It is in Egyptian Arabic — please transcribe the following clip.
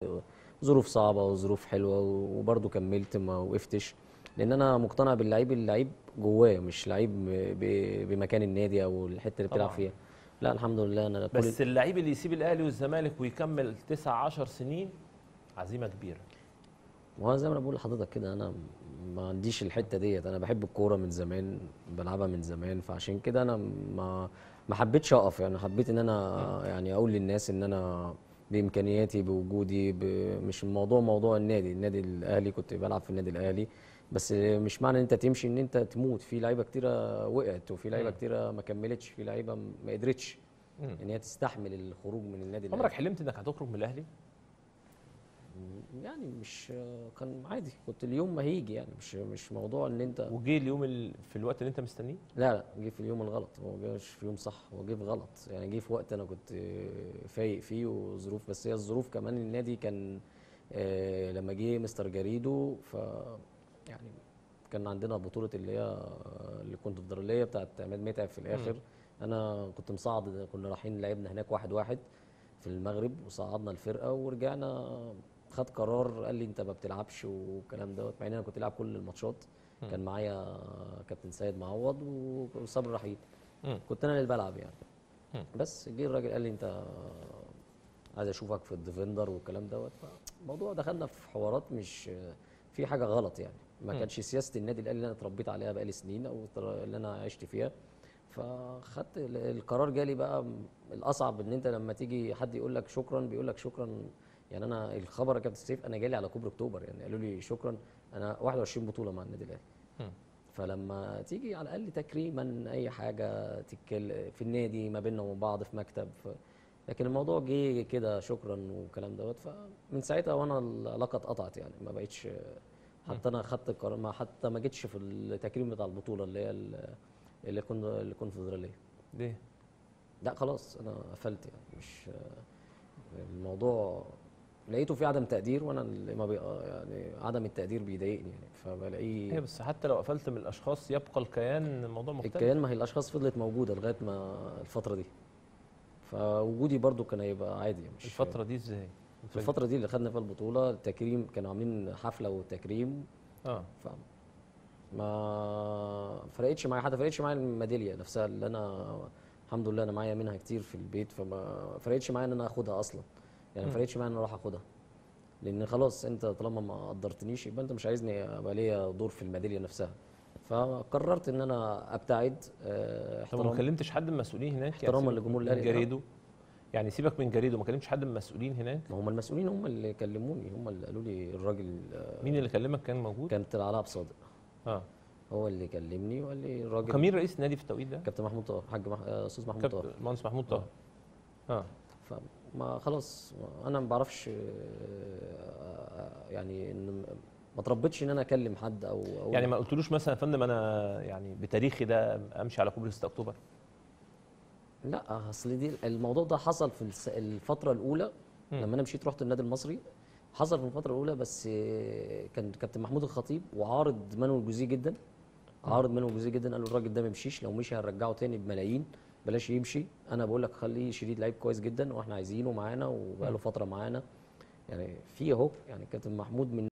ظروف صعبه وظروف حلوه وبرضه كملت ما وقفتش لان انا مقتنع باللعيب اللعيب جواه مش لعيب ب- بمكان النادي او الحته اللي بتلعب طبعاً. فيها لا الحمد لله انا كل بس اللعيب اللي يسيب الاهلي والزمالك ويكمل 9 10 سنين عزيمه كبيره ما هو زي ما انا بقول لحضرتك كده انا ما عنديش الحته ديت انا بحب الكوره من زمان بلعبها من زمان فعشان كده انا ما ما حبيتش اقف يعني حبيت ان انا يعني اقول للناس ان انا بامكانياتي بوجودي ب... مش الموضوع موضوع النادي النادي الاهلي كنت بلعب في النادي الاهلي بس مش معنى ان انت تمشي ان انت تموت في لعيبه كتيره وقعت وفي لعيبه مم. كتيره ما كملتش في لعيبه ما قدرتش مم. ان هي تستحمل الخروج من النادي الاهلي عمرك حلمت انك هتخرج من الاهلي يعني مش كان عادي كنت اليوم ما هيجي يعني مش مش موضوع ان انت وجه اليوم ال... في الوقت اللي انت مستنيه لا لا جه في اليوم الغلط هو ما جاش في يوم صح هو جه في غلط يعني جه في وقت انا كنت فايق فيه وظروف بس هي الظروف كمان النادي كان آه، لما جه مستر جريدو ف يعني كان عندنا بطولة اللي هي الكونفدرالية بتاعت عماد متعب في الآخر أنا كنت مصعد كنا رايحين لعبنا هناك واحد واحد في المغرب وصعدنا الفرقة ورجعنا خد قرار قال لي أنت ما بتلعبش والكلام دوت مع إن أنا كنت لاعب كل الماتشات مم. كان معايا كابتن سيد معوض وصبري رحيل مم. كنت انا اللي بلعب يعني مم. بس جه الراجل قال لي انت عايز اشوفك في الديفندر والكلام دوت فالموضوع دخلنا في حوارات مش في حاجه غلط يعني ما مم. كانش سياسه النادي الاهلي اللي انا اتربيت عليها بقالي سنين او تر- اللي انا عشت فيها فخدت ال- القرار جالي بقى م- الاصعب ان انت لما تيجي حد يقول لك شكرا بيقول لك شكرا يعني انا الخبر يا كابتن سيف انا جالي على كوبري اكتوبر يعني قالوا لي شكرا انا 21 بطوله مع النادي الاهلي مم. فلما تيجي على الاقل تكريما اي حاجه تتكلم في النادي ما بيننا وبين بعض في مكتب ف... لكن الموضوع جه كده شكرا والكلام دوت فمن ساعتها وانا العلاقه اتقطعت يعني ما بقتش حتى انا خدت القرار ما حتى ما جيتش في التكريم بتاع البطوله اللي هي ال- اللي كن الكونفدراليه ليه لا خلاص انا قفلت يعني مش الموضوع لقيته في عدم تقدير وانا اللي ما بي... يعني عدم التقدير بيضايقني يعني فبلاقيه هي بس حتى لو قفلت من الاشخاص يبقى الكيان الموضوع مختلف الكيان ما هي الاشخاص فضلت موجوده لغايه ما الفتره دي فوجودي برضو كان هيبقى عادي مش الفتره دي ازاي في الفتره دي اللي خدنا فيها البطوله التكريم كانوا عاملين حفله وتكريم اه ف ما فرقتش معايا حتى فرقتش معايا الميداليه نفسها اللي انا الحمد لله انا معايا منها كتير في البيت فما فرقتش معايا ان انا اخدها اصلا يعني ما مم. فرقتش معايا ان انا اروح اخدها لان خلاص انت طالما ما قدرتنيش يبقى انت مش عايزني ابقى ليا دور في الميداليه نفسها فقررت ان انا ابتعد آه، طب ما احترام كلمتش حد من المسؤولين هناك يعني احتراما سيبك لجمهور من الأهلي، لا. جريدو يعني سيبك من جريدو ما كلمتش حد من المسؤولين هناك ما هم المسؤولين هم اللي كلموني هم اللي قالوا لي الراجل آه، مين اللي كلمك كان موجود كانت العلاء صادق اه هو اللي كلمني وقال لي الراجل كان مين رئيس النادي في التوقيت ده كابتن محمود طاهر حاج مح... آه، استاذ محمود كابتن طاهر المهندس محمود طاهر اه فما خلاص انا ما بعرفش آه، يعني ان ما تربيتش ان انا اكلم حد او, أو يعني ما قلتلوش مثلا يا فندم انا يعني بتاريخي ده امشي على كوبري 6 اكتوبر لا اصل دي الموضوع ده حصل في الس- الفتره الاولى مم. لما انا مشيت رحت النادي المصري حصل في الفتره الاولى بس آه، كان كابتن محمود الخطيب وعارض مانويل جوزيه جدا عارض مانويل جوزيه جدا قال له الراجل ده ما يمشيش لو مشي هنرجعه تاني بملايين بلاش يمشي انا بقول لك خليه شريط لعيب كويس جدا واحنا عايزينه معانا وبقاله فتره معانا يعني في اهو يعني كابتن محمود من